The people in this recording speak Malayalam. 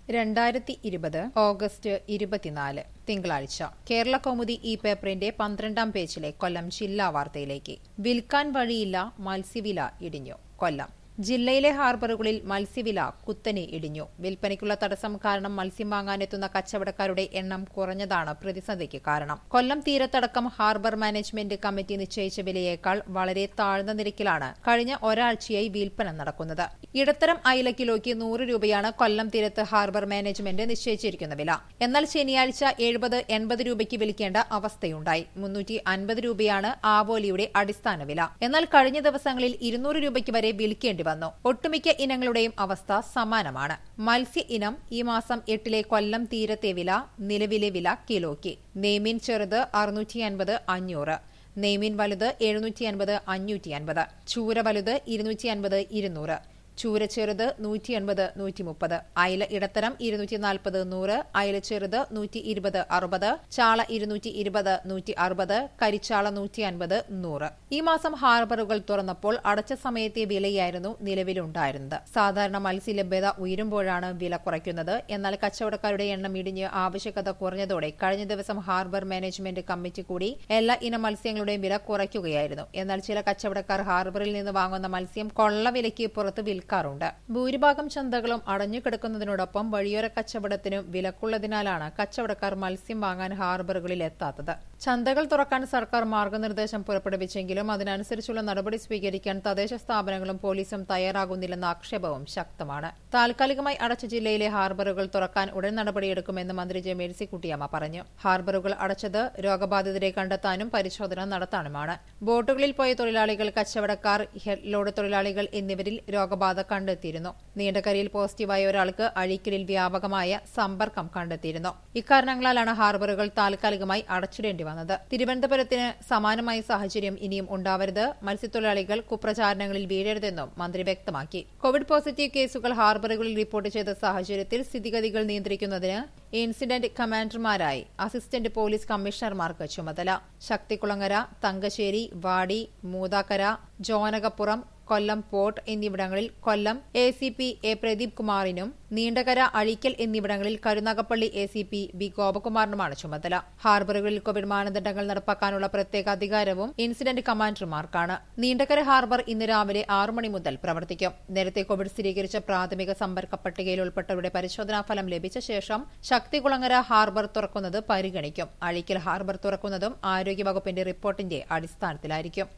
രണ്ടായിരത്തി ഇരുപത് ഓഗസ്റ്റ് ഇരുപത്തിനാല് തിങ്കളാഴ്ച കേരള കൗമുദി ഈ പേപ്പറിന്റെ പന്ത്രണ്ടാം പേജിലെ കൊല്ലം ജില്ലാ വാർത്തയിലേക്ക് വിൽക്കാൻ വഴിയില്ല മത്സ്യവില ഇടിഞ്ഞു കൊല്ലം ജില്ലയിലെ ഹാർബറുകളിൽ മത്സ്യവില കുത്തനെ ഇടിഞ്ഞു വിൽപ്പനയ്ക്കുള്ള തടസ്സം കാരണം മത്സ്യം വാങ്ങാനെത്തുന്ന കച്ചവടക്കാരുടെ എണ്ണം കുറഞ്ഞതാണ് പ്രതിസന്ധിക്ക് കാരണം കൊല്ലം തീരത്തടക്കം ഹാർബർ മാനേജ്മെന്റ് കമ്മിറ്റി നിശ്ചയിച്ച വിലയേക്കാൾ വളരെ താഴ്ന്ന നിരക്കിലാണ് കഴിഞ്ഞ ഒരാഴ്ചയായി വിൽപ്പന നടക്കുന്നത് ഇടത്തരം അയില കിലോയ്ക്ക് നൂറ് രൂപയാണ് കൊല്ലം തീരത്ത് ഹാർബർ മാനേജ്മെന്റ് നിശ്ചയിച്ചിരിക്കുന്ന വില എന്നാൽ ശനിയാഴ്ച എഴുപത് എൺപത് രൂപയ്ക്ക് വിൽക്കേണ്ട അവസ്ഥയുണ്ടായി മുന്നൂറ്റി അൻപത് രൂപയാണ് ആവോലിയുടെ അടിസ്ഥാന വില എന്നാൽ കഴിഞ്ഞ ദിവസങ്ങളിൽ ഇരുന്നൂറ് രൂപയ്ക്ക് വരെ വിൽക്കേണ്ടി വന്നു ഒട്ടുമിക്ക ഇനങ്ങളുടെയും അവസ്ഥ സമാനമാണ് മത്സ്യ ഇനം ഈ മാസം എട്ടിലെ കൊല്ലം തീരത്തെ വില നിലവിലെ വില കിലോയ്ക്ക് നെയ്മീൻ ചെറുത് അറുന്നൂറ്റി അൻപത് അഞ്ഞൂറ് നെയ്മീൻ വലുത് എഴുന്നൂറ്റി അൻപത് അഞ്ഞൂറ്റി അൻപത് ചൂര വലുത് ഇരുന്നൂറ്റി അൻപത് ഇരുന്നൂറ് ചൂര ചെറുത് നൂറ്റി എൺപത് നൂറ്റി മുപ്പത് അയല ഇടത്തരം ഇരുന്നൂറ്റി നാൽപ്പത് നൂറ് അയല ചെറുത് നൂറ്റി ഇരുപത് അറുപത് ചാള ഇരുന്നൂറ്റി ഇരുപത് നൂറ്റി അറുപത് കരിച്ചാള നൂറ്റി അൻപത് നൂറ് ഈ മാസം ഹാർബറുകൾ തുറന്നപ്പോൾ അടച്ച സമയത്തെ വിലയായിരുന്നു നിലവിലുണ്ടായിരുന്നത് സാധാരണ മത്സ്യ ലഭ്യത ഉയരുമ്പോഴാണ് വില കുറയ്ക്കുന്നത് എന്നാൽ കച്ചവടക്കാരുടെ എണ്ണം ഇടിഞ്ഞ് ആവശ്യകത കുറഞ്ഞതോടെ കഴിഞ്ഞ ദിവസം ഹാർബർ മാനേജ്മെന്റ് കമ്മിറ്റി കൂടി എല്ലാ ഇനം മത്സ്യങ്ങളുടെയും വില കുറയ്ക്കുകയായിരുന്നു എന്നാൽ ചില കച്ചവടക്കാർ ഹാർബറിൽ നിന്ന് വാങ്ങുന്ന മത്സ്യം കൊള്ളവിലയ്ക്ക് പുറത്ത് വിൽക്കാറുണ്ട് ഭൂരിഭാഗം ചന്തകളും അടഞ്ഞുകിടക്കുന്നതിനോടൊപ്പം വഴിയോര കച്ചവടത്തിനും വിലക്കുള്ളതിനാലാണ് കച്ചവടക്കാർ മത്സ്യം വാങ്ങാൻ ഹാർബറുകളിൽ എത്താത്തത് ചന്തകൾ തുറക്കാൻ സർക്കാർ മാർഗനിർദ്ദേശം പുറപ്പെടുവിച്ചെങ്കിലും അതിനനുസരിച്ചുള്ള നടപടി സ്വീകരിക്കാൻ തദ്ദേശ സ്ഥാപനങ്ങളും പോലീസും തയ്യാറാകുന്നില്ലെന്ന ആക്ഷേപവും ശക്തമാണ് താൽക്കാലികമായി അടച്ച ജില്ലയിലെ ഹാർബറുകൾ തുറക്കാൻ ഉടൻ നടപടിയെടുക്കുമെന്ന് മന്ത്രി ജെ മേഴ്സിക്കുട്ടിയമ്മ പറഞ്ഞു ഹാർബറുകൾ അടച്ചത് രോഗബാധിതരെ കണ്ടെത്താനും പരിശോധന നടത്താനുമാണ് ബോട്ടുകളിൽ പോയ തൊഴിലാളികൾ കച്ചവടക്കാർ ഹെഡ് ലോഡ് തൊഴിലാളികൾ എന്നിവരിൽ രോഗബാധ കണ്ടെത്തിയിരുന്നു നീണ്ടകരയിൽ പോസിറ്റീവായ ഒരാൾക്ക് അഴീക്കലിൽ വ്യാപകമായ സമ്പർക്കം കണ്ടെത്തിയിരുന്നു ഇക്കാരണങ്ങളാലാണ് ഹാർബറുകൾ താൽക്കാലികമായി അടച്ചിടേണ്ടി വന്നത് തിരുവനന്തപുരത്തിന് സമാനമായ സാഹചര്യം ഇനിയും ഉണ്ടാവരുത് മത്സ്യത്തൊഴിലാളികൾ കുപ്രചാരണങ്ങളിൽ വീഴരുതെന്നും മന്ത്രി വ്യക്തമാക്കി കോവിഡ് പോസിറ്റീവ് കേസുകൾ ഹാർബറുകളിൽ റിപ്പോർട്ട് ചെയ്ത സാഹചര്യത്തിൽ സ്ഥിതിഗതികൾ നിയന്ത്രിക്കുന്നതിന് ഇൻസിഡന്റ് കമാൻഡർമാരായി അസിസ്റ്റന്റ് പോലീസ് കമ്മീഷണർമാർക്ക് ചുമതല ശക്തികുളങ്ങര തങ്കശ്ശേരി വാടി മൂതാക്കര ജോനകപ്പുറം കൊല്ലം പോർട്ട് എന്നിവിടങ്ങളിൽ Kollam A C P A Pradeep കുമാറിനും നീണ്ടകര അഴീക്കൽ എന്നിവിടങ്ങളിൽ Karunagappally A C P B ഗോപകുമാറിനുമാണ് ചുമതല ഹാർബറുകളിൽ കോവിഡ് മാനദണ്ഡങ്ങൾ നടപ്പാക്കാനുള്ള പ്രത്യേക അധികാരവും ഇൻസിഡന്റ് കമാൻഡർമാർക്കാണ് നീണ്ടകര ഹാർബർ ഇന്ന് രാവിലെ ആറു മണി മുതൽ പ്രവർത്തിക്കും നേരത്തെ കോവിഡ് സ്ഥിരീകരിച്ച പ്രാഥമിക സമ്പർക്ക പട്ടികയിൽ ഉൾപ്പെട്ടവരുടെ പരിശോധനാ ഫലം ലഭിച്ച ശേഷം ശക്തികുളങ്ങര ഹാർബർ തുറക്കുന്നത് പരിഗണിക്കും അഴീക്കൽ ഹാർബർ തുറക്കുന്നതും ആരോഗ്യവകുപ്പിന്റെ റിപ്പോർട്ടിന്റെ അടിസ്ഥാനത്തിലായിരിക്കും